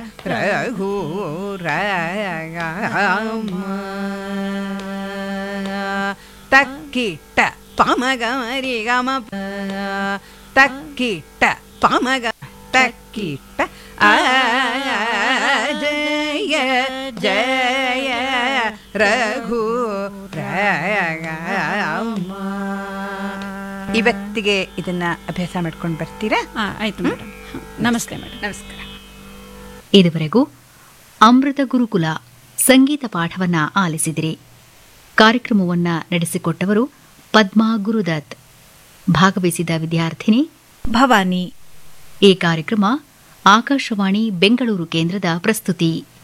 ರಘುರಾಮ ತಕ್ಕಿಟ್ಟ ಪಮಗಮರಿ ಗಮ ತಕ್ಕಿಟ್ಟ ಪಮಗ ತಕ್ಕಿಟ್ಟ ಆ ಜಯ ಜಯ ರಘು ಇವತ್ತಿಗೆ ಇದನ್ನ ಅಭ್ಯಾಸ ಮಾಡ್ಕೊಂಡು ಬರ್ತೀರಾ ಆ, ಆಯ್ತು ಮೇಡಮ್ ನಮಸ್ತೆ ಮೇಡಮ್ ನಮಸ್ಕಾರ ಇದುವರೆಗೂ ಅಮೃತ ಗುರುಕುಲ ಸಂಗೀತ ಪಾಠವನ್ನ ಆಲಿಸಿದಿರಿ ಕಾರ್ಯಕ್ರಮವನ್ನ ನಡೆಸಿಕೊಟ್ಟವರು ಪದ್ಮಾ ಗುರುದತ್ ಭಾಗವಹಿಸಿದ ವಿದ್ಯಾರ್ಥಿನಿ ಭವಾನಿ ಈ ಕಾರ್ಯಕ್ರಮ ಆಕಾಶವಾಣಿ ಬೆಂಗಳೂರು ಕೇಂದ್ರದ ಪ್ರಸ್ತುತಿ